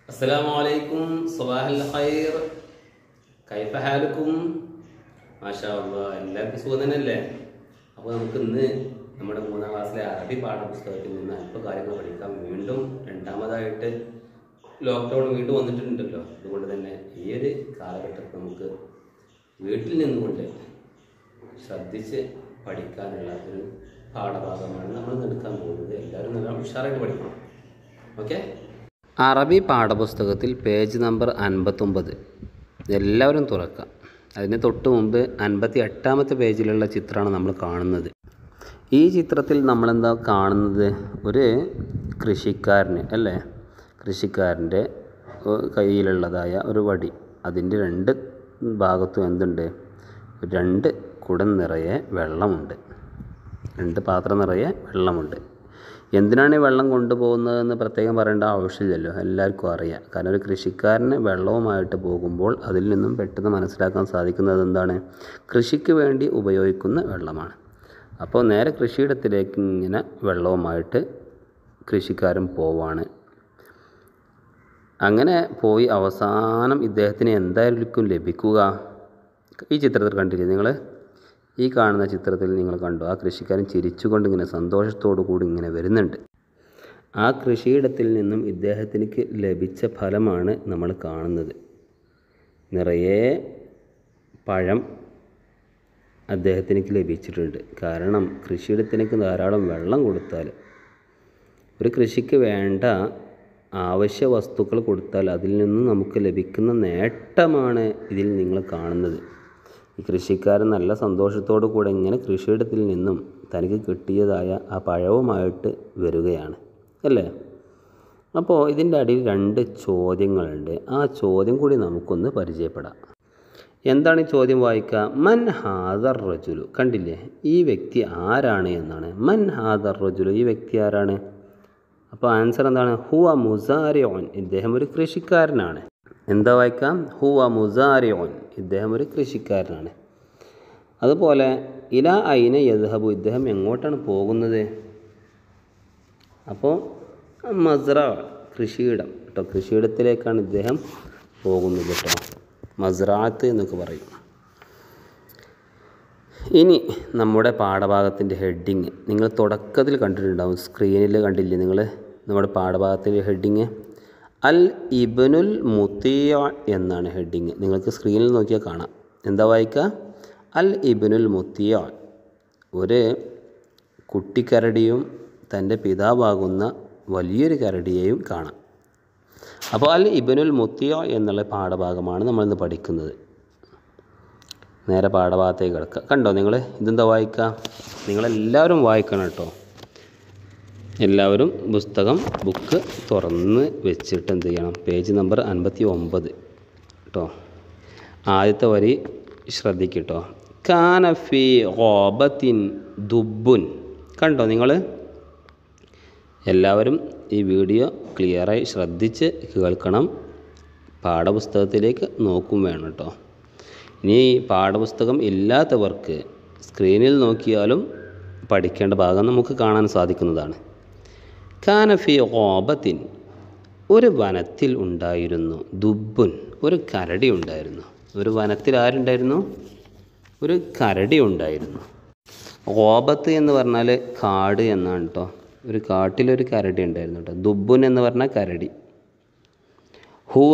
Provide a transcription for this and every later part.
അസ്സലാമു അലൈക്കും സുബാഹൽ ഖൈർ കൈഫ ഹാലുക്കും മാഷാ അല്ലാ എല്ലാവർക്കും സുഖം തന്നെയല്ലേ അപ്പോൾ നമുക്ക് ഇന്ന് നമ്മുടെ മൂന്നാം ക്ലാസ്സിലെ അറബി പാഠപുസ്തകത്തിൽ നിന്ന് അല്പ കാര്യങ്ങൾ പഠിക്കാം വീണ്ടും രണ്ടാമതായിട്ട് ലോക്ക്ഡൗൺ വീണ്ടും വന്നിട്ടുണ്ടല്ലോ അതുകൊണ്ട് തന്നെ ഈ ഒരു കാലഘട്ടത്തിൽ നമുക്ക് വീട്ടിൽ നിന്നുകൊണ്ട് ശ്രദ്ധിച്ച് പഠിക്കാനുള്ള ഒരു പാഠഭാഗമാണ് നമ്മൾ ഇന്ന് എടുക്കാൻ പോകുന്നത് എല്ലാവരും നല്ല ഉഷാറായിട്ട് പഠിക്കണം ഓക്കെ അറബി പാഠപുസ്തകത്തിൽ പേജ് നമ്പർ അൻപത്തൊമ്പത് എല്ലാവരും തുറക്കാം അതിന് തൊട്ട് മുമ്പ് അൻപത്തി എട്ടാമത്തെ പേജിലുള്ള ചിത്രമാണ് നമ്മൾ കാണുന്നത് ഈ ചിത്രത്തിൽ നമ്മളെന്താ കാണുന്നത് ഒരു കൃഷിക്കാരന് അല്ലേ കൃഷിക്കാരൻ്റെ ഏഹ്, കയ്യിലുള്ളതായ ഒരു വടി അതിൻ്റെ രണ്ട് ഭാഗത്തും എന്തുണ്ട് രണ്ട് കുടം നിറയെ വെള്ളമുണ്ട് രണ്ട് പാത്രം നിറയെ വെള്ളമുണ്ട് എന്തിനാണ് ഈ വെള്ളം കൊണ്ടുപോകുന്നതെന്ന് പ്രത്യേകം പറയേണ്ട ആവശ്യമില്ലല്ലോ എല്ലാവർക്കും അറിയാം കാരണം ഒരു കൃഷിക്കാരന് വെള്ളവുമായിട്ട് പോകുമ്പോൾ അതിൽ നിന്നും പെട്ടെന്ന് മനസ്സിലാക്കാൻ സാധിക്കുന്നത് എന്താണ് കൃഷിക്ക് വേണ്ടി ഉപയോഗിക്കുന്ന വെള്ളമാണ് അപ്പോൾ നേരെ കൃഷിയിടത്തിലേക്ക് ഇങ്ങനെ വെള്ളവുമായിട്ട് കൃഷിക്കാരൻ പോവാണ് അങ്ങനെ പോയി അവസാനം ഇദ്ദേഹത്തിന് എന്തായിരിക്കും ലഭിക്കുക ഈ ചിത്രത്തിൽ കണ്ടില്ലേ നിങ്ങൾ ഈ കാണുന്ന ചിത്രത്തിൽ നിങ്ങൾ കണ്ടു ആ കൃഷിക്കാരൻ ചിരിച്ചുകൊണ്ട് ഇങ്ങനെ സന്തോഷത്തോടു കൂടി ഇങ്ങനെ വരുന്നുണ്ട് ആ കൃഷിയിടത്തിൽ നിന്നും ഇദ്ദേഹത്തിലേക്ക് ലഭിച്ച ഫലമാണ് നമ്മൾ കാണുന്നത് നിറയെ പഴം അദ്ദേഹത്തിലേക്ക് ലഭിച്ചിട്ടുണ്ട് കാരണം കൃഷിയിടത്തിലേക്ക് ധാരാളം വെള്ളം കൊടുത്താൽ ഒരു കൃഷിക്ക് വേണ്ട ആവശ്യ വസ്തുക്കൾ കൊടുത്താൽ അതിൽ നിന്ന് നമുക്ക് ലഭിക്കുന്ന നേട്ടമാണ് ഇതിൽ നിങ്ങൾ കാണുന്നത് ഈ കൃഷിക്കാരൻ നല്ല സന്തോഷത്തോടു കൂടെ ഇങ്ങനെ കൃഷിയിടത്തിൽ നിന്നും തനിക്ക് കിട്ടിയതായ ആ പഴവുമായിട്ട് വരികയാണ് അല്ലേ അപ്പോൾ ഇതിൻ്റെ അടിയിൽ രണ്ട് ചോദ്യങ്ങളുണ്ട് ആ ചോദ്യം കൂടി നമുക്കൊന്ന് പരിചയപ്പെടാം എന്താണ് ഈ ചോദ്യം വായിക്കുക മൻ ഹാദർ റജുലു കണ്ടില്ലേ ഈ വ്യക്തി ആരാണ് എന്നാണ് മൻ ഹാദർ റജുലു ഈ വ്യക്തി ആരാണ് അപ്പോൾ ആൻസർ എന്താണ് ഹുവ മുസാരിയോൻ ഇദ്ദേഹം ഒരു കൃഷിക്കാരനാണ് എന്താ വായിക്കാം ഹുവ മുസാരിയോൻ ഇദ്ദേഹം ഒരു കൃഷിക്കാരനാണ് അതുപോലെ ഇല ഐന യദ്ഹബു ഇദ്ദേഹം എങ്ങോട്ടാണ് പോകുന്നത് അപ്പോൾ മസ്ര കൃഷിയിടം കേട്ടോ കൃഷിയിടത്തിലേക്കാണ് ഇദ്ദേഹം പോകുന്നത് കേട്ടോ മസ്രാത്ത് എന്നൊക്കെ പറയും ഇനി നമ്മുടെ പാഠഭാഗത്തിൻ്റെ ഹെഡിങ് നിങ്ങൾ തുടക്കത്തിൽ കണ്ടിട്ടുണ്ടാവും സ്ക്രീനിൽ കണ്ടില്ലേ നിങ്ങൾ നമ്മുടെ പാഠഭാഗത്തിൻ്റെ ഹെഡിങ് അൽ ഇബനുൽ മുത്തിയ എന്നാണ് ഹെഡിങ് നിങ്ങൾക്ക് സ്ക്രീനിൽ നോക്കിയാൽ കാണാം എന്താ വായിക്കുക അൽ ഇബനുൽ മുത്തിയ ഒരു കുട്ടിക്കരടിയും തൻ്റെ പിതാവാകുന്ന വലിയൊരു കരടിയെയും കാണാം അപ്പോൾ അൽ ഇബനുൽ മുത്തിയ എന്നുള്ള പാഠഭാഗമാണ് നമ്മളിന്ന് പഠിക്കുന്നത് നേരെ പാഠഭാഗത്തേക്ക് കിടക്കുക കണ്ടോ നിങ്ങൾ ഇതെന്താ വായിക്കുക നിങ്ങളെല്ലാവരും വായിക്കണം കേട്ടോ എല്ലാവരും പുസ്തകം ബുക്ക് തുറന്ന് വെച്ചിട്ട് എന്ത് ചെയ്യണം പേജ് നമ്പർ അൻപത്തി ഒമ്പത് കേട്ടോ ആദ്യത്തെ വരി ശ്രദ്ധിക്കട്ടോ കാനഫി ഓബത്തിൻ ദുബുൻ കണ്ടോ നിങ്ങൾ എല്ലാവരും ഈ വീഡിയോ ക്ലിയറായി ശ്രദ്ധിച്ച് കേൾക്കണം പാഠപുസ്തകത്തിലേക്ക് നോക്കും വേണം കേട്ടോ ഇനി പാഠപുസ്തകം ഇല്ലാത്തവർക്ക് സ്ക്രീനിൽ നോക്കിയാലും പഠിക്കേണ്ട ഭാഗം നമുക്ക് കാണാൻ സാധിക്കുന്നതാണ് കാനഫി ഓബത്തിൻ ഒരു വനത്തിൽ ഉണ്ടായിരുന്നു ദുബുൻ ഒരു കരടി ഉണ്ടായിരുന്നു ഒരു വനത്തിൽ ആരുണ്ടായിരുന്നു ഒരു കരടി ഉണ്ടായിരുന്നു ഓബത്ത് എന്ന് പറഞ്ഞാൽ കാട് എന്നാണ് കേട്ടോ ഒരു കാട്ടിലൊരു കരടി ഉണ്ടായിരുന്നു കേട്ടോ ദുബുൻ എന്ന് പറഞ്ഞാൽ കരടി ഹുവ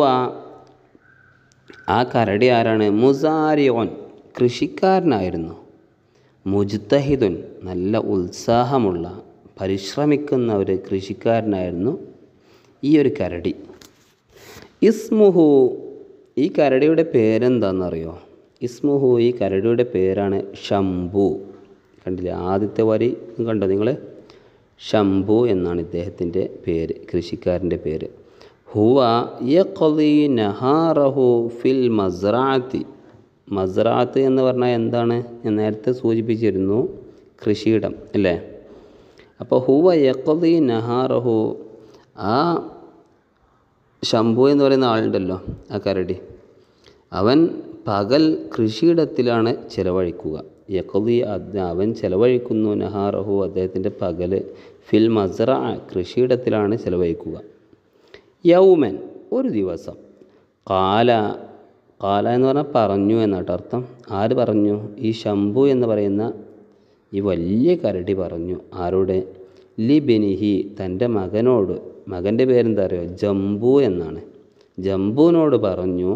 ആ കരടി ആരാണ് മുസാരിയോൻ കൃഷിക്കാരനായിരുന്നു മുജ്തഹിദുൻ നല്ല ഉത്സാഹമുള്ള പരിശ്രമിക്കുന്ന ഒരു കൃഷിക്കാരനായിരുന്നു ഈ ഒരു കരടി ഇസ്മുഹു ഈ കരടിയുടെ പേരെന്താണെന്നറിയോ ഇസ്മുഹു ഈ കരടിയുടെ പേരാണ് ഷംബു കണ്ടില്ലേ ആദ്യത്തെ വരി കണ്ടോ നിങ്ങൾ ഷംബു എന്നാണ് ഇദ്ദേഹത്തിൻ്റെ പേര് കൃഷിക്കാരൻ്റെ പേര് ഹുവ യഖ്ലി നഹാറഹു ഫിൽ മസ്റാത്തി മസ്റാത്ത് എന്ന് പറഞ്ഞാൽ എന്താണ് ഞാൻ നേരത്തെ സൂചിപ്പിച്ചിരുന്നു കൃഷിയിടം അല്ലേ അപ്പോൾ ഹുവ യഖ്ലി നഹാറഹു ആ ശംഭു എന്ന് പറയുന്ന ആളുണ്ടല്ലോ ആ കരടി അവൻ പകൽ കൃഷിയിടത്തിലാണ് ചിലവഴിക്കുക യഖ്ലി അത് അവൻ ചിലവഴിക്കുന്നു നഹാറഹു അദ്ദേഹത്തിൻ്റെ പകൽ ഫിൽ മസ്റ കൃഷിയിടത്തിലാണ് ചിലവഴിക്കുക യൗമൻ ഒരു ദിവസം കാല കാല എന്ന് പറഞ്ഞാൽ പറഞ്ഞു എന്നാട്ടോ അർത്ഥം ആര് പറഞ്ഞു ഈ ശംഭു എന്ന് പറയുന്ന ഈ വലിയ കരടി പറഞ്ഞു ആരോട് ലിബിനിഹി തൻ്റെ മകനോട് മകൻ്റെ പേരെന്താ അറിയോ ജംബു എന്നാണ് ജംബുവിനോട് പറഞ്ഞു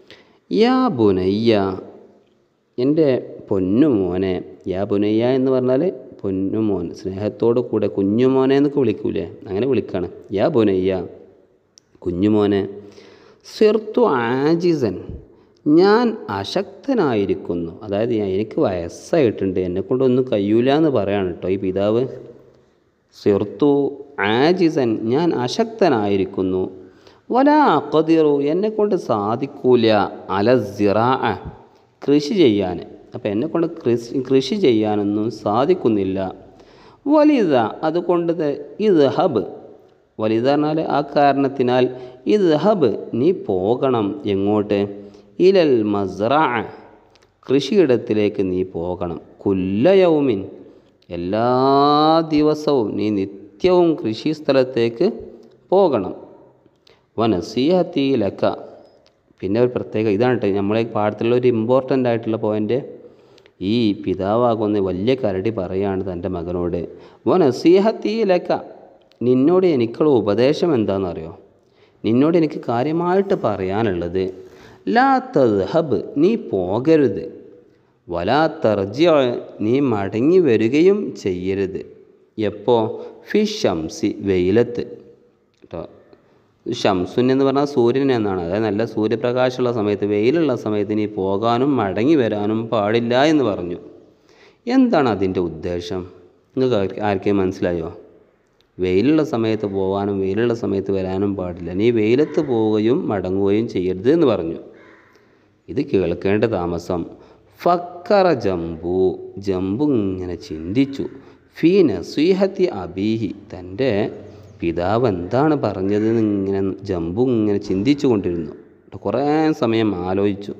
യാ ബുനയ്യ എൻ്റെ പൊന്നുമോനെ യാ ബുനയ്യ എന്ന് പറഞ്ഞാൽ പൊന്നുമോൻ സ്നേഹത്തോടു കൂടെ കുഞ്ഞുമോനെ എന്നൊക്കെ വിളിക്കൂലേ അങ്ങനെ വിളിക്കാണ് യാ ബുനയ്യ കുഞ്ഞുമോനെ സിർത്തു ആജിസൻ ഞാൻ അശക്തനായിരിക്കുന്നു അതായത് ഞാൻ എനിക്ക് വയസ്സായിട്ടുണ്ട് എന്നെക്കൊണ്ടൊന്നും കഴിയൂല എന്ന് പറയാണ് കേട്ടോ ഈ പിതാവ് സിർത്തു ആജിസൻ ഞാൻ അശക്തനായിരിക്കുന്നു വല അക്കതിറു എന്നെക്കൊണ്ട് സാധിക്കൂല അല സിറാ കൃഷി ചെയ്യാൻ അപ്പം എന്നെക്കൊണ്ട് കൃഷി കൃഷി ചെയ്യാനൊന്നും സാധിക്കുന്നില്ല വലിത അതുകൊണ്ട് ഇത് ഹബ് വലിത പറഞ്ഞാൽ ആ കാരണത്തിനാൽ ഇത് ഹബ് നീ പോകണം എങ്ങോട്ട് ഇലൽ മസ്റാ കൃഷിയിടത്തിലേക്ക് നീ പോകണം കുല്ലയൗമിൻ എല്ലാ ദിവസവും നീ നിത്യവും കൃഷി സ്ഥലത്തേക്ക് പോകണം വനസീഹത്തിയിലക്ക പിന്നെ ഒരു പ്രത്യേക ഇതാണ് കേട്ടോ നമ്മളെ പാഠത്തിലുള്ള ഒരു ഇമ്പോർട്ടൻ്റ് ആയിട്ടുള്ള പോയിൻ്റ് ഈ പിതാവാകുന്ന വലിയ കരടി പറയാണ് തൻ്റെ മകനോട് വനസീഹത്തിയിലക്ക നിന്നോട് എനിക്കുള്ള ഉപദേശം എന്താണെന്നറിയോ നിന്നോട് എനിക്ക് കാര്യമായിട്ട് പറയാനുള്ളത് ലാ തദ്ഹബ് നീ പോകരുത് വലാ തർജി നീ മടങ്ങി വരികയും ചെയ്യരുത് എപ്പോ ഫി ഷംസി വെയിലത്ത് കേട്ടോ ഷംസുൻ എന്ന് പറഞ്ഞാൽ സൂര്യൻ എന്നാണ് അതായത് നല്ല സൂര്യപ്രകാശമുള്ള സമയത്ത് വെയിലുള്ള സമയത്ത് നീ പോകാനും മടങ്ങി വരാനും പാടില്ല എന്ന് പറഞ്ഞു എന്താണ് അതിൻ്റെ ഉദ്ദേശം നിങ്ങൾക്ക് ആർക്ക് ആർക്കെയും മനസ്സിലായോ വെയിലുള്ള സമയത്ത് പോകാനും വെയിലുള്ള സമയത്ത് വരാനും പാടില്ല നീ വെയിലത്ത് പോവുകയും മടങ്ങുകയും ചെയ്യരുത് എന്ന് പറഞ്ഞു ഇത് കേൾക്കേണ്ട താമസം ഫക്കറ ജംബു ജംബു ഇങ്ങനെ ചിന്തിച്ചു ഫീ നസീഹത്തി അബീഹി തൻ്റെ പിതാവ് എന്താണ് പറഞ്ഞതെന്ന് ഇങ്ങനെ ജംബു ഇങ്ങനെ ചിന്തിച്ചു കൊണ്ടിരുന്നു കുറേ സമയം ആലോചിച്ചു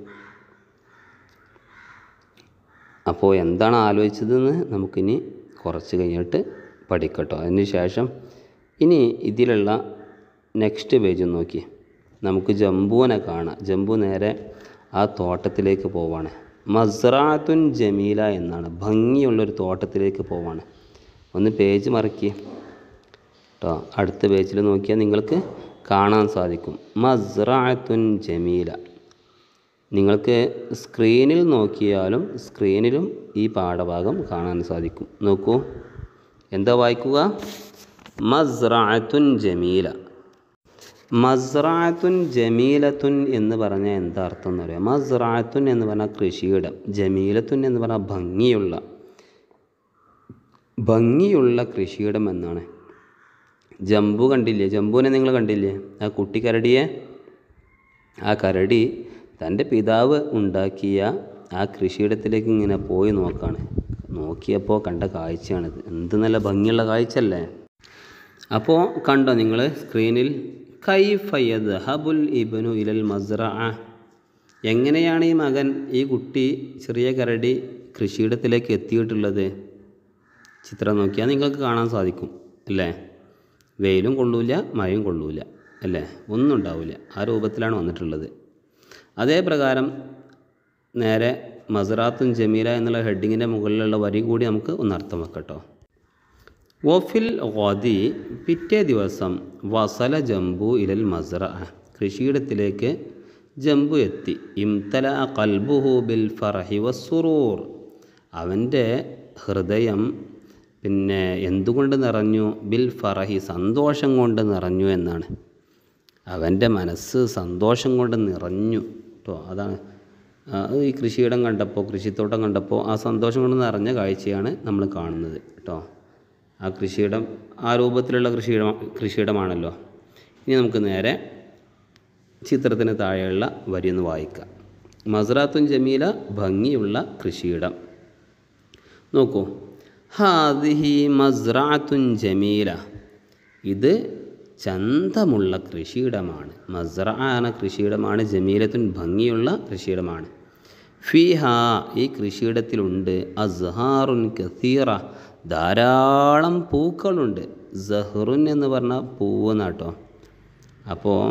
അപ്പോൾ എന്താണ് ആലോചിച്ചതെന്ന് നമുക്കിനി കുറച്ച് കഴിഞ്ഞിട്ട് പഠിക്കട്ടോ അതിന് ശേഷം ഇനി ഇതിലുള്ള നെക്സ്റ്റ് പേജ് നോക്കി നമുക്ക് ജംബുവിനെ കാണാം ജംബു നേരെ ആ തോട്ടത്തിലേക്ക് പോവാണ് മസ്റാത്തുൻ ജമീല എന്നാണ് ഭംഗിയുള്ളൊരു തോട്ടത്തിലേക്ക് പോവാണ് ഒന്ന് പേജ് മറക്കി കേട്ടോ അടുത്ത പേജിൽ നോക്കിയാൽ നിങ്ങൾക്ക് കാണാൻ സാധിക്കും മസ്റാത്തുൻ ജമീല നിങ്ങൾക്ക് സ്ക്രീനിൽ നോക്കിയാലും സ്ക്രീനിലും ഈ പാഠഭാഗം കാണാൻ സാധിക്കും നോക്കൂ എന്താ വായിക്കുക മസ്റാത്തുൻ ജമീല മസ്റാത്തുൻ ജമീലത്തുൻ എന്ന് പറഞ്ഞാൽ എന്താ അർത്ഥം എന്ന് പറയാം മസ്റാത്തുൻ എന്ന് പറഞ്ഞാൽ കൃഷിയിടം ജമീലത്തുൻ എന്ന് പറഞ്ഞാൽ ഭംഗിയുള്ള ഭംഗിയുള്ള കൃഷിയിടം എന്നാണ് ജംബു കണ്ടില്ലേ ജംബുവിനെ നിങ്ങൾ കണ്ടില്ലേ ആ കുട്ടി കരടിയെ ആ കരടി തൻ്റെ പിതാവ് ഉണ്ടാക്കിയ ആ കൃഷിയിടത്തിലേക്ക് ഇങ്ങനെ പോയി നോക്കാണ് നോക്കിയപ്പോൾ കണ്ട കാഴ്ചയാണിത് എന്ത് നല്ല ഭംഗിയുള്ള കാഴ്ചയല്ലേ അപ്പോൾ കണ്ടോ നിങ്ങൾ സ്ക്രീനിൽ കൈഫയത് ഹബുൽ ഇബനു ഇലൽ മസ്റ എങ്ങനെയാണ് ഈ മകൻ ഈ കുട്ടി ചെറിയ കരടി കൃഷിയിടത്തിലേക്ക് എത്തിയിട്ടുള്ളത് ചിത്രം നോക്കിയാൽ നിങ്ങൾക്ക് കാണാൻ സാധിക്കും അല്ലേ വെയിലും കൊള്ളൂല മഴയും കൊള്ളൂല അല്ലേ ഒന്നും ഉണ്ടാവില്ല ആ രൂപത്തിലാണ് വന്നിട്ടുള്ളത് അതേ പ്രകാരം നേരെ മസറാത്തും ജമീല എന്നുള്ള ഹെഡിങ്ങിൻ്റെ മുകളിലുള്ള വരി കൂടി നമുക്ക് ഒന്ന് അർത്ഥം വെക്കട്ടോ വഫിൽ ഗോദി പിറ്റേ ദിവസം വസല ജംബു ഇലൽ മസ്റ കൃഷിയിടത്തിലേക്ക് ജംബു എത്തി ഇംതല കൽബുഹു ബിൽ ഫറഹി വസുറൂർ അവൻ്റെ ഹൃദയം പിന്നെ എന്തുകൊണ്ട് നിറഞ്ഞു ബിൽ ഫറഹി സന്തോഷം കൊണ്ട് നിറഞ്ഞു എന്നാണ് അവൻ്റെ മനസ്സ് സന്തോഷം കൊണ്ട് നിറഞ്ഞു കേട്ടോ അതാണ് ആ, ഈ കൃഷിയിടം കണ്ടപ്പോൾ കൃഷിത്തോട്ടം കണ്ടപ്പോൾ ആ സന്തോഷം കൊണ്ട് നിറഞ്ഞ കാഴ്ചയാണ് നമ്മൾ കാണുന്നത് കേട്ടോ ആ കൃഷിയിടം ആ രൂപത്തിലുള്ള കൃഷിയിടം കൃഷിയിടമാണല്ലോ ഇനി നമുക്ക് നേരെ ചിത്രത്തിന് താഴെയുള്ള വരി ഒന്ന് വായിക്കാം മസ്റാത്തുൻ ജമീല ഭംഗിയുള്ള കൃഷിയിടം നോക്കൂ ഹാദിഹി മസ്റാത്തുൻ ജമീല ഇത് ചന്തമുള്ള കൃഷിയിടമാണ് മസ്റ എന്ന കൃഷിയിടമാണ് ജമീലത്തുൻ ഭംഗിയുള്ള കൃഷിയിടമാണ് ഫിഹ ഈ കൃഷിയിടത്തിലുണ്ട് അസ്ഹാറുൻ കസീറ ധാരാളം പൂക്കളുണ്ട് സഹറുൻ എന്ന് പറഞ്ഞ പൂവ് നാട്ടോ അപ്പോൾ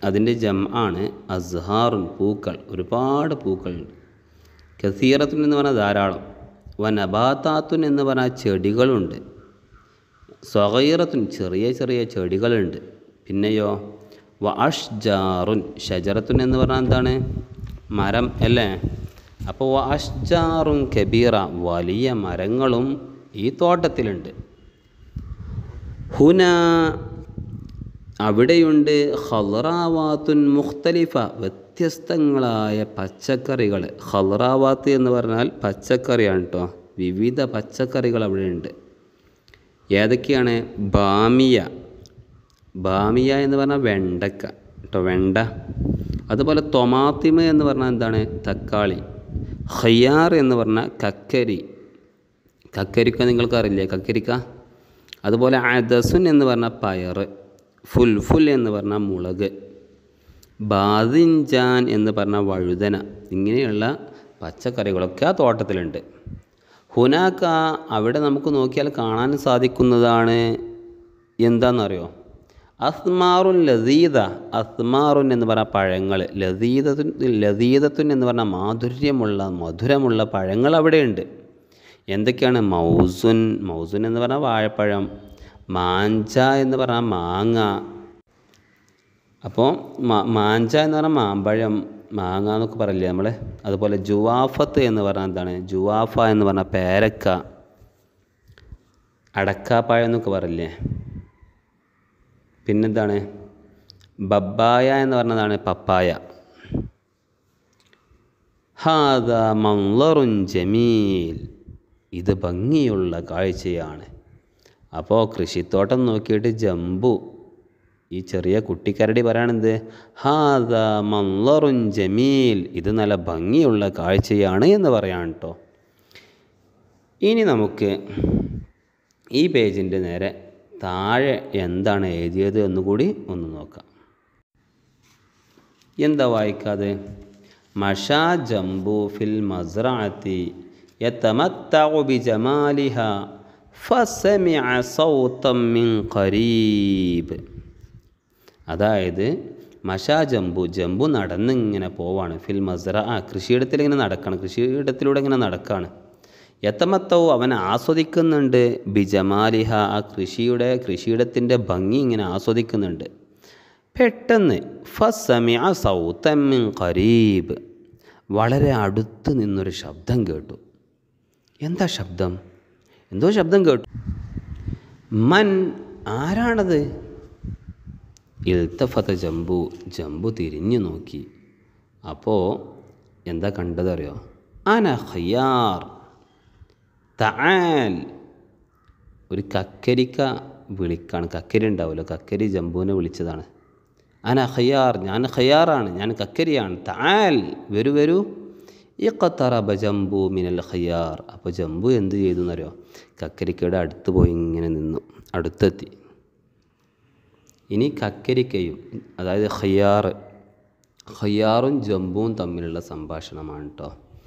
അതിൻ്റെ ജം ആണ് അസ്ഹാറുൻ പൂക്കൾ ഒരുപാട് പൂക്കളുണ്ട് കസീറത്തുൻ എന്ന് പറഞ്ഞാൽ ധാരാളം വ നബാത്താത്തുൻ എന്ന് പറഞ്ഞാൽ ചെടികളുണ്ട് സ്വഗീറത്തുൻ ചെറിയ ചെറിയ ചെടികളുണ്ട് പിന്നെയോ വ അഷ്ജാറുൻ ഷജറത്തുൻ എന്ന് പറഞ്ഞാൽ എന്താണ് മരം അല്ലേ അപ്പോൾ വ അഷ്ജാറുൻ കബീറ വലിയ മരങ്ങളും ഈ തോട്ടത്തിലുണ്ട് ഹുന അവിടെയുണ്ട് ഹലറാവാത്തുൻ മുഖ്തലിഫ വ്യത്യസ്തങ്ങളായ പച്ചക്കറികൾ ഹലറാവാത്ത് എന്ന് പറഞ്ഞാൽ പച്ചക്കറിയാണ് കേട്ടോ വിവിധ പച്ചക്കറികൾ അവിടെയുണ്ട് ഏതൊക്കെയാണ് ബാമിയ ബാമിയ എന്ന് പറഞ്ഞാൽ വെണ്ടക്ക കേട്ടോ വെണ്ട അതുപോലെ തൊമാത്തിമ എന്ന് പറഞ്ഞാൽ എന്താണ് തക്കാളി ഹയ്യാർ എന്ന് പറഞ്ഞാൽ കക്കരി കക്കരിക്ക നിങ്ങൾക്കറിയില്ലേ കക്കരിക്ക അതുപോലെ അദസുൻ എന്ന് പറഞ്ഞാൽ പയർ ഫുൽഫുൽ എന്ന് പറഞ്ഞാൽ മുളക് ബാദിൻജാൻ എന്ന് പറഞ്ഞാൽ വഴുതന ഇങ്ങനെയുള്ള പച്ചക്കറികളൊക്കെ ആ തോട്ടത്തിലുണ്ട് ഹുനാക്ക അവിടെ നമുക്ക് നോക്കിയാൽ കാണാൻ സാധിക്കുന്നതാണ് എന്താണെന്നറിയോ അസ്മാറുൻ ലതീത അസ്മാറുൻ എന്ന് പറഞ്ഞ പഴങ്ങൾ ലതീതത്തുൻ ലതീതത്തുൻ എന്ന് പറഞ്ഞ മാധുര്യമുള്ള മധുരമുള്ള പഴങ്ങൾ അവിടെയുണ്ട് എന്തൊക്കെയാണ് മൗസുൻ മൗസുൻ എന്ന് പറഞ്ഞാൽ വാഴപ്പഴം മാഞ്ച എന്ന് പറഞ്ഞാൽ മാങ്ങ അപ്പോൾ മാഞ്ച എന്ന് പറഞ്ഞാൽ മാമ്പഴം മാങ്ങ എന്നൊക്കെ പറയില്ലേ നമ്മൾ അതുപോലെ ജുവാഫത്ത് എന്ന് പറഞ്ഞാൽ എന്താണ് ജുവാഫ എന്ന് പറഞ്ഞാൽ പേരക്ക അടക്കാപ്പഴം എന്നൊക്കെ പറയില്ലേ പിന്നെന്താണ് ബബ്ബായ എന്ന് പറഞ്ഞതാണ് പപ്പായ ഹാദ മംലറുൻ ജമീൽ ഇത് ഭംഗിയുള്ള കാഴ്ചയാണ് അപ്പോൾ കൃഷിത്തോട്ടം നോക്കിയിട്ട് ജമ്പു ഈ ചെറിയ കുട്ടിക്കരടി പറയണെന്ത് ഹാദ മംലറുൻ ജമീൽ ഇത് നല്ല ഭംഗിയുള്ള കാഴ്ചയാണ് എന്ന് പറയാൻ കേട്ടോ ഇനി നമുക്ക് ഈ പേജിൻ്റെ നേരെ താഴെ എന്താണ് എഴുതിയത് എന്നുകൂടി ഒന്ന് നോക്കാം എന്താ വായിക്കാതെ മഷാ ജംബു ഫിൽ മസ്റാത്തി يتمتع بجمالها فسمع صوتا من قريب അതായത് മഷാ ജംബു ജംബു നടന്നിങ്ങനെ പോവാണ് ഫിൽ മസ്റ ആ കൃഷിയിടത്തിൽ ഇങ്ങനെ നടക്കണം കൃഷിയിടത്തിലൂടെ ഇങ്ങനെ നടക്കാണ് യത്തമത്തവും അവൻ ആസ്വദിക്കുന്നുണ്ട് ബിജമാലിഹ ആ കൃഷിയുടെ കൃഷിയിടത്തിൻ്റെ ഭംഗി ഇങ്ങനെ ആസ്വദിക്കുന്നുണ്ട് പെട്ടെന്ന് ഫസമിഅ സൗത്തമ്മിൻ ഖരീബ് വളരെ അടുത്ത് നിന്നൊരു ശബ്ദം കേട്ടു എന്താ ശബ്ദം എന്തോ ശബ്ദം കേട്ടു മൻ ആരാണത് ഇൽത്തഫത്ത ജംബു ജംബു തിരിഞ്ഞു നോക്കി അപ്പോൾ എന്താ കണ്ടതറിയോ അന ഖയ്യാർ തആൽ ഒരു കക്കരിക്ക വിളിക്കാണ് കക്കരി ഉണ്ടാവുമല്ലോ കക്കരി ജംബുവിനെ വിളിച്ചതാണ് അന ഖയ്യാർ ഞാൻ ഖയ്യാറാണ് ഞാൻ കക്കരിയാണ് തആൽ വരൂ വരൂ ഇഖത്തറബ ജംബു മിനൽ ഖയ്യാർ അപ്പോൾ ജംബു എന്ത് ചെയ്തു എന്നറിയോ കക്കരിക്കയുടെ അടുത്ത് പോയി ഇങ്ങനെ നിന്നു അടുത്തെത്തി ഇനി കക്കരിക്കയും അതായത് ഖയ്യാർ ഖയ്യാറും ജംബുവും തമ്മിലുള്ള സംഭാഷണമാണ് കേട്ടോ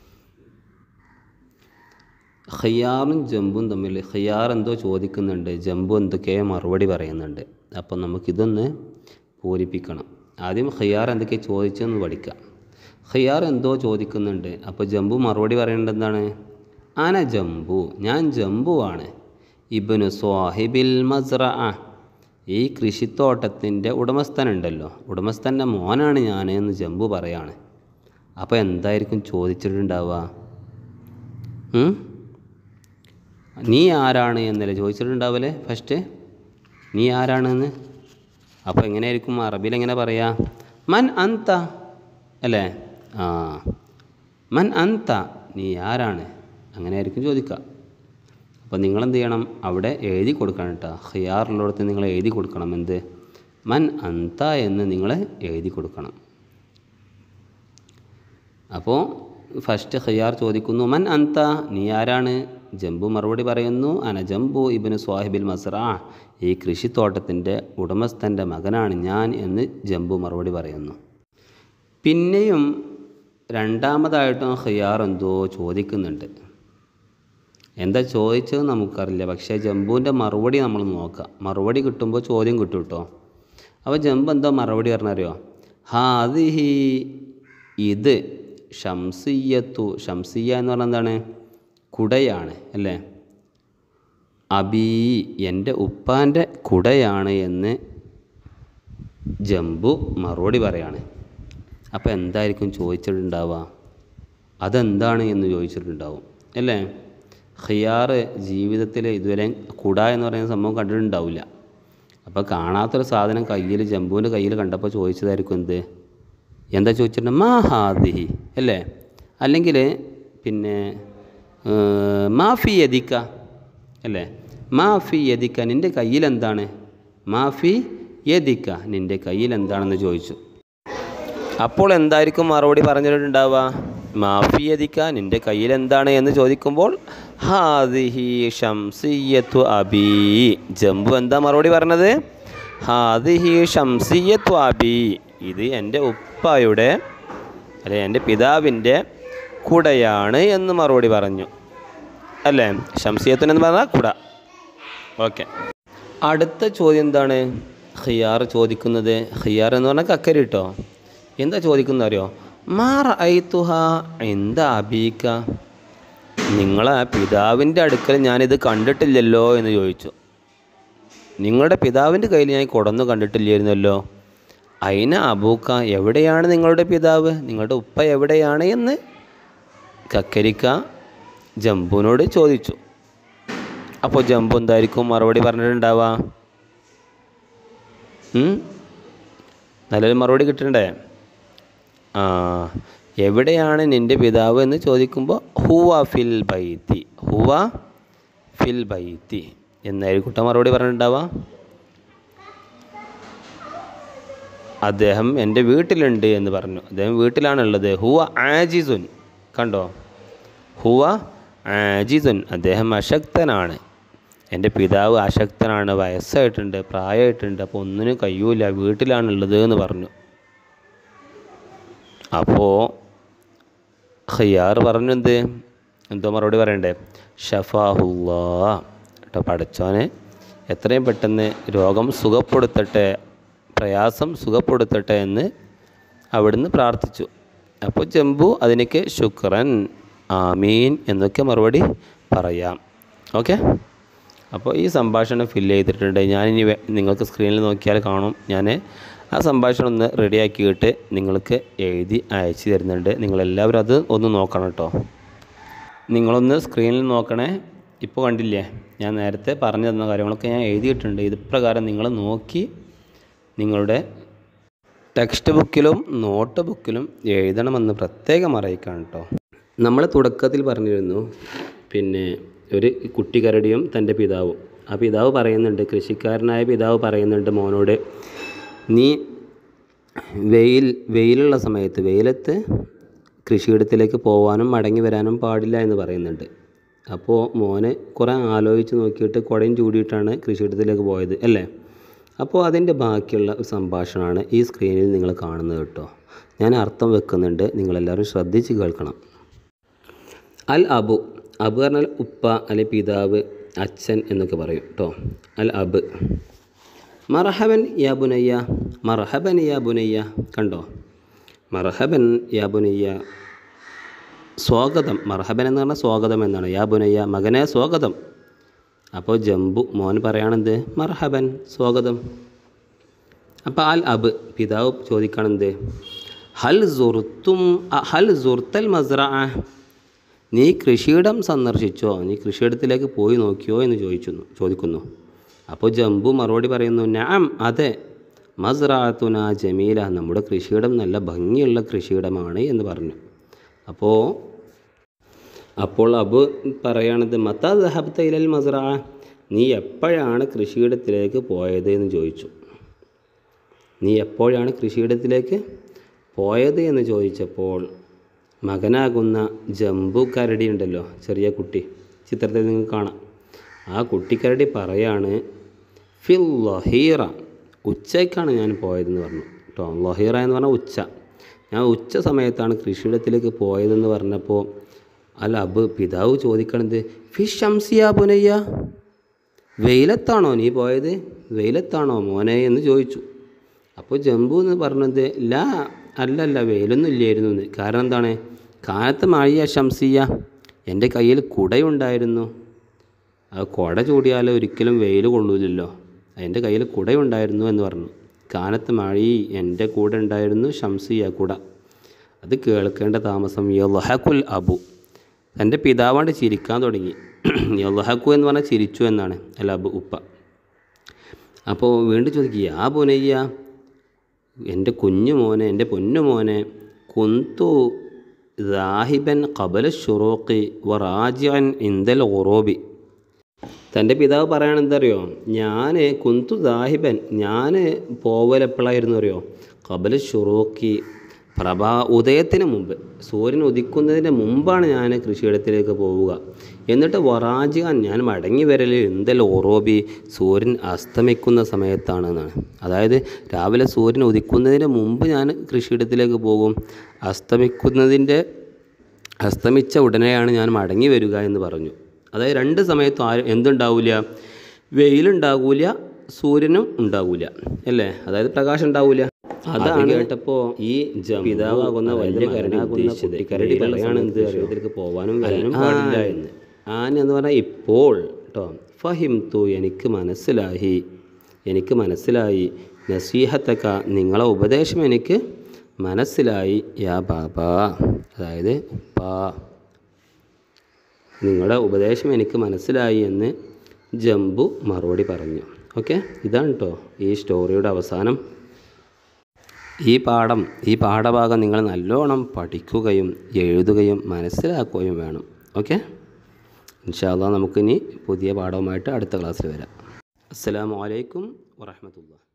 ഖയ്യാറും ജംബും തമ്മിൽ ഖയ്യാർ എന്തോ ചോദിക്കുന്നുണ്ട് ജംബു എന്തൊക്കെയോ മറുപടി പറയുന്നുണ്ട് അപ്പം നമുക്കിതൊന്ന് പൂരിപ്പിക്കണം ആദ്യം ഖയ്യാർ എന്തൊക്കെ ചോദിച്ചെന്ന് പഠിക്കാം ഖയ്യാർ എന്തോ ചോദിക്കുന്നുണ്ട് അപ്പോൾ ജംബു മറുപടി പറയേണ്ടത് എന്താണ് ആന ജംബു ഞാൻ ജംബുവാണ് ഇബനു സ്വാഹിബിൽ മസ്റ ഈ കൃഷിത്തോട്ടത്തിൻ്റെ ഉടമസ്ഥനുണ്ടല്ലോ ഉടമസ്ഥൻ്റെ മോനാണ് ഞാൻ എന്ന് ജംബു പറയാണ് അപ്പോൾ എന്തായിരിക്കും ചോദിച്ചിട്ടുണ്ടാവുക ഉം? നീ ആരാണ് എന്നല്ലേ ചോദിച്ചിട്ടുണ്ടാവല്ലേ ഫസ്റ്റ് നീ ആരാണെന്ന് അപ്പോൾ എങ്ങനെയായിരിക്കും അറബിയിൽ എങ്ങനെ പറയാ മൻ അന്ത അല്ലേ ആ മൻ അന്ത നീ ആരാണ് അങ്ങനെയായിരിക്കും ചോദിക്കുക അപ്പോൾ നിങ്ങളെന്ത് ചെയ്യണം അവിടെ എഴുതി കൊടുക്കണം കേട്ടോ ഖിയാറുള്ളിടത്ത് നിങ്ങൾ എഴുതി കൊടുക്കണം എന്ത് മൻ അന്ത എന്ന് നിങ്ങൾ എഴുതി കൊടുക്കണം അപ്പോൾ ഫസ്റ്റ് ഖിയാർ ചോദിക്കുന്നു മൻ അന്ത നീ ആരാണ് ജംബു മറുപടി പറയുന്നു അന ജംബു ഇബിന് സ്വാഹിബിൽ മസ്റ ഈ കൃഷിത്തോട്ടത്തിൻ്റെ ഉടമസ്ഥൻ്റെ മകനാണ് ഞാൻ എന്ന് ജംബു മറുപടി പറയുന്നു പിന്നെയും രണ്ടാമതായിട്ടും ഖിയാർ എന്തോ ചോദിക്കുന്നുണ്ട് എന്താ ചോദിച്ചത് നമുക്കറിയില്ല പക്ഷേ ജംബുവിൻ്റെ മറുപടി നമ്മൾ നോക്കാം മറുപടി കിട്ടുമ്പോൾ ചോദ്യം കിട്ടും കേട്ടോ അപ്പോൾ ജംബു എന്തോ മറുപടി പറഞ്ഞറിയോ ഹാദിഹി ഇത് ഷംസിയത്തു ഷംസിയ എന്ന് പറഞ്ഞാൽ എന്താണ് കുടയാണ് അല്ലേ അബീ എൻ്റെ ഉപ്പാൻ്റെ കുടയാണ് എന്ന് ജംബു മറുപടി പറയാണ് അപ്പോൾ എന്തായിരിക്കും ചോദിച്ചിട്ടുണ്ടാവുക അതെന്താണ് എന്ന് ചോദിച്ചിട്ടുണ്ടാവും അല്ലേ ഖിയാറ് ജീവിതത്തിൽ ഇതുവരെ കുട എന്ന് പറയുന്ന സംഭവം കണ്ടിട്ടുണ്ടാവില്ല അപ്പോൾ കാണാത്തൊരു സാധനം കയ്യിൽ ജംബുവിൻ്റെ കയ്യിൽ കണ്ടപ്പോൾ ചോദിച്ചതായിരിക്കും എന്ത് എന്താ ചോദിച്ചിട്ടുണ്ട് മാ ഹാദിഹി അല്ലേ അല്ലെങ്കിൽ പിന്നെ ഏർ, മാഫി യദിക്ക അല്ലേ മാഫി യദിക്ക നിൻ്റെ കയ്യിൽ എന്താണ് മാഫി യദിക്ക നിൻ്റെ കയ്യിൽ എന്താണെന്ന് ചോദിച്ചു അപ്പോൾ എന്തായിരിക്കും മറുപടി പറഞ്ഞിട്ടുണ്ടാവുക മാഫിയതിക്ക നിൻ്റെ കയ്യിൽ എന്താണ് എന്ന് ചോദിക്കുമ്പോൾ ഹാദിഹി ഷംസിയത്തു അബി ജംബു എന്താ മറുപടി പറഞ്ഞത് ഹാദിഹി ഷംസിയത്തു അബി ഇത് എൻ്റെ ഉപ്പായുടെ അല്ലെ എൻ്റെ പിതാവിൻ്റെ കുടയാണ് എന്ന് മറുപടി പറഞ്ഞു അല്ലേ ഷംസിയത്തുൻ എന്ന് പറഞ്ഞാൽ കുട ഓക്കെ അടുത്ത ചോദ്യം എന്താണ് ഖിയാർ ചോദിക്കുന്നത് ഖിയാർ എന്ന് പറഞ്ഞാൽ കക്കരി കേട്ടോ എന്താ ചോദിക്കുന്നത് അറിയോ മാറ ഐത്തുഹ എന്താ അബീക്ക നിങ്ങളെ പിതാവിൻ്റെ അടുക്കൽ ഞാനിത് കണ്ടിട്ടില്ലല്ലോ എന്ന് ചോദിച്ചു നിങ്ങളുടെ പിതാവിൻ്റെ കയ്യിൽ ഞാൻ കൊടന്നു കണ്ടിട്ടില്ലായിരുന്നല്ലോ അയിന അബൂക്ക എവിടെയാണ് നിങ്ങളുടെ പിതാവ് നിങ്ങളുടെ ഉപ്പ എവിടെയാണ് എന്ന് കക്കരിക്ക ജംബുവിനോട് ചോദിച്ചു അപ്പോൾ ജംബു എന്തായിരിക്കും മറുപടി പറഞ്ഞിട്ടുണ്ടാവുക ഉം? നല്ലൊരു മറുപടി കിട്ടണ്ടേ ആ എവിടെയാണ് നിൻ്റെ പിതാവ് എന്ന് ചോദിക്കുമ്പോൾ ഹുവ ഫിൽ ബൈത്തി ഹുവ ഫിൽ ബൈത്തി എന്നായിരിക്കും കുട്ട മറുപടി പറഞ്ഞിട്ടുണ്ടാവുക അദ്ദേഹം എൻ്റെ വീട്ടിലുണ്ട് എന്ന് പറഞ്ഞു അദ്ദേഹം വീട്ടിലാണുള്ളത് ഹുവ ആജിസുൻ കണ്ടോ ഹുവ ആജിസുൻ അദ്ദേഹം അശക്തനാണ് എൻ്റെ പിതാവ് അശക്തനാണ് വയസ്സായിട്ടുണ്ട് പ്രായമായിട്ടുണ്ട് അപ്പോൾ ഒന്നിനും കഴിയൂല വീട്ടിലാണുള്ളത് എന്ന് പറഞ്ഞു അപ്പോൾ ഖിയാർ പറഞ്ഞു എന്ത് എന്തോ മറുപടി പറയണ്ടേ ഷഫാഹുല്ലാ കേട്ടോ പടച്ചോനെ എത്രയും പെട്ടെന്ന് രോഗം സുഖപ്പെടുത്തട്ടെ പ്രയാസം സുഖപ്പെടുത്തട്ടെ എന്ന് അവിടുന്ന് പ്രാർത്ഥിച്ചു അപ്പോൾ ജംബു അതിനൊക്കെ ശുക്രൻ ആമീൻ എന്നൊക്കെ മറുപടി പറയാം ഓക്കെ അപ്പോൾ ഈ സംഭാഷണം ഫില്ല് ചെയ്തിട്ടുണ്ട് ഞാനിനി വേ- നിങ്ങൾക്ക് സ്ക്രീനിൽ നോക്കിയാൽ കാണും ഞാൻ ആ സംഭാഷണം ഒന്ന് റെഡിയാക്കിയിട്ട് നിങ്ങൾക്ക് എഴുതി അയച്ചു തരുന്നുണ്ട് നിങ്ങളെല്ലാവരും അത് ഒന്ന് നോക്കണം കേട്ടോ നിങ്ങളൊന്ന് സ്ക്രീനിൽ നോക്കണേ ഇപ്പോൾ കണ്ടില്ലേ ഞാൻ നേരത്തെ പറഞ്ഞു തന്ന കാര്യങ്ങളൊക്കെ ഞാൻ എഴുതിയിട്ടുണ്ട് ഇത് പ്രകാരം നിങ്ങൾ നോക്കി നിങ്ങളുടെ ടെക്സ്റ്റ് ബുക്കിലും നോട്ട് ബുക്കിലും എഴുതണമെന്ന് പ്രത്യേകം അറിയിക്കണം കേട്ടോ നമ്മൾ തുടക്കത്തിൽ പറഞ്ഞിരുന്നു പിന്നെ ഒരു കുട്ടിക്കരടിയും തൻ്റെ പിതാവും ആ പിതാവ് പറയുന്നുണ്ട് കൃഷിക്കാരനായ പിതാവ് പറയുന്നുണ്ട് മോനോട് നീ വെയിൽ വെയിലുള്ള സമയത്ത് വെയിലത്ത് കൃഷിയിടത്തിലേക്ക് പോകാനും മടങ്ങി വരാനും പാടില്ല എന്ന് പറയുന്നുണ്ട് അപ്പോൾ മോനെ കുറേ ആലോചിച്ച് നോക്കിയിട്ട് കുടയും ചൂടിയിട്ടാണ് കൃഷിയിടത്തിലേക്ക് പോയത് അല്ലേ അപ്പോൾ അതിൻ്റെ ബാക്കിയുള്ള ഒരു സംഭാഷണമാണ് ഈ സ്ക്രീനിൽ നിങ്ങൾ കാണുന്നത് കേട്ടോ ഞാൻ അർത്ഥം വെക്കുന്നുണ്ട് നിങ്ങളെല്ലാവരും ശ്രദ്ധിച്ച് കേൾക്കണം അൽ അബു അബു പറഞ്ഞാൽ ഉപ്പ അല്ലെ പിതാവ് അച്ഛൻ എന്നൊക്കെ പറയും കേട്ടോ അൽ അബ് മർഹബൻ യാ ബുനയ്യ മർഹബൻ യാ ബുനയ്യ കണ്ടോ മർഹബൻ യാ ബുനയ്യ സ്വാഗതം മർഹബൻ എന്ന് പറഞ്ഞാൽ സ്വാഗതം എന്നാണ് യാ ബുനയ്യ മകനെ സ്വാഗതം അപ്പോൾ ജംബു മോൻ പറയാണെന്ത് മർഹബൻ സ്വാഗതം അപ്പോൾ അൽ അബ് പിതാവ് ചോദിക്കണെന്ത് ഹൽ സുർത്തും ഹൽ സുർത്തൽ മസ്ര നീ കൃഷിയിടം സന്ദർശിച്ചോ നീ കൃഷിയിടത്തിലേക്ക് പോയി നോക്കിയോ എന്ന് ചോദിച്ചു ചോദിക്കുന്നു അപ്പോൾ ജംബു മറുപടി പറയുന്നു നാം അതെ മസ്റാത്തുന ജമീല നമ്മുടെ കൃഷിയിടം നല്ല ഭംഗിയുള്ള കൃഷിയിടമാണ് എന്ന് പറഞ്ഞു അപ്പോൾ അപ്പോൾ അബു പറയണത് മത്താ ദഹബ്ത ഇലൽ മസ്റ നീ എപ്പോഴാണ് കൃഷിയിടത്തിലേക്ക് പോയത് എന്ന് ചോദിച്ചു നീ എപ്പോഴാണ് കൃഷിയിടത്തിലേക്ക് പോയത് എന്ന് ചോദിച്ചപ്പോൾ മകനാകുന്ന ജംബു കരടി ഉണ്ടല്ലോ ചെറിയ കുട്ടി ചിത്രത്തിൽ നിങ്ങൾക്ക് കാണാം ആ കുട്ടിക്കരടി പറയാണ് ഫിൽ ലഹീറ ഉച്ചയ്ക്കാണ് ഞാൻ പോയതെന്ന് പറഞ്ഞു കേട്ടോ ലഹീറ എന്ന് പറഞ്ഞാൽ ഉച്ച ഞാൻ ഉച്ച സമയത്താണ് കൃഷിയിടത്തിലേക്ക് പോയതെന്ന് പറഞ്ഞപ്പോൾ അല്ല അബ് പിതാവ് ചോദിക്കണത് ഫിഷ് ഷംസിയ പുനയ്യ വെയിലത്താണോ നീ പോയത് വെയിലത്താണോ മോനെ എന്ന് ചോദിച്ചു അപ്പോൾ ജംബു എന്ന് പറഞ്ഞത് ലാ അല്ലല്ല വെയിലൊന്നും ഇല്ലായിരുന്നു എന്ന് കാരണം എന്താണ് കാലത്ത് മഴയ ഷംസിയ എൻ്റെ കയ്യിൽ കുടയുണ്ടായിരുന്നു ആ കുട ചൂടിയാൽ ഒരിക്കലും വെയിൽ കൊള്ളൂലല്ലോ എൻ്റെ കയ്യിൽ കുടയുണ്ടായിരുന്നു എന്ന് പറഞ്ഞു കാലത്ത് മഴി എൻ്റെ കൂടെ ഉണ്ടായിരുന്നു ഷംസിയ കുട അത് കേൾക്കേണ്ട താമസം യൽഹക്കുൽ അബു തൻ്റെ പിതാവാണ്ട് ചിരിക്കാൻ തുടങ്ങി യൽഹക്കു എന്ന് പറഞ്ഞാൽ ചിരിച്ചു എന്നാണ് അല്ല അബു ഉപ്പ അപ്പോൾ വീണ്ടും ചോദിക്കുക ആ പുനയ്യ എൻ്റെ കുഞ്ഞു മോനെ എൻ്റെ പൊന്നു മോനെ കുന്തു ദാഹിബൻ കബല ഷുറൂഖി വ റാജിഅൻ ഇന്ദൽ ഉറോബി തൻ്റെ പിതാവ് പറയണത് എന്തറിയോ ഞാൻ കുന്തു ദാഹിബൻ ഞാൻ പോവലെപ്പോഴായിരുന്നു അറിയോ കബല ഷുറൂഖി പ്രഭാ ഉദയത്തിന് മുമ്പ് സൂര്യൻ ഉദിക്കുന്നതിന് മുമ്പാണ് ഞാൻ കൃഷിയിടത്തിലേക്ക് പോവുക എന്നിട്ട് വറാജിയാൻ ഞാൻ മടങ്ങി വരൽ എന്തെൽ ഓറോബി സൂര്യൻ അസ്തമിക്കുന്ന സമയത്താണ് എന്നാണ് അതായത് രാവിലെ സൂര്യൻ ഉദിക്കുന്നതിന് മുമ്പ് ഞാൻ കൃഷിയിടത്തിലേക്ക് പോകും അസ്തമിക്കുന്നതിൻ്റെ അസ്തമിച്ച ഉടനെയാണ് ഞാൻ മടങ്ങി വരിക എന്ന് പറഞ്ഞു അതായത് രണ്ട് സമയത്തും ആരും എന്തുണ്ടാവില്ല വെയിലുണ്ടാകൂല സൂര്യനും ഉണ്ടാകൂല അല്ലേ അതായത് പ്രകാശം ഉണ്ടാവില്ല അതാണ് കേട്ടപ്പോൾ ഈ പിതാവാകുന്ന വലിയ കരടാകുന്ന കുട്ടിക്കരടി പറയാണ് എന്ത് അറിയത്തിലേക്ക് പോകാനും വരാനും പാടില്ല എന്ന് ആൻ എന്ന് പറഞ്ഞാൽ ഇപ്പോൾ കേട്ടോ ഫഹിം തു എനിക്ക് മനസ്സിലായി എനിക്ക് മനസ്സിലായി നസീഹത്തക്ക നിങ്ങളെ ഉപദേശം എനിക്ക് മനസ്സിലായി യാ ബാബ അതായത് ഉപ്പാ നിങ്ങളുടെ ഉപദേശം എനിക്ക് മനസ്സിലായി എന്ന് ജംബു മറുപടി പറഞ്ഞു ഓക്കെ ഇതാണ് കേട്ടോ ഈ സ്റ്റോറിയുടെ അവസാനം ഈ പാഠം ഈ പാഠഭാഗം നിങ്ങൾ നല്ലോണം പഠിക്കുകയും എഴുതുകയും മനസ്സിലാക്കുകയും വേണം ഓക്കെ ഇൻഷാല്ല നമുക്കിനി പുതിയ പാഠവുമായിട്ട് അടുത്ത ക്ലാസ്സിൽ വരാം അസ്സലാമു അലൈക്കും വറഹമത്തുള്ള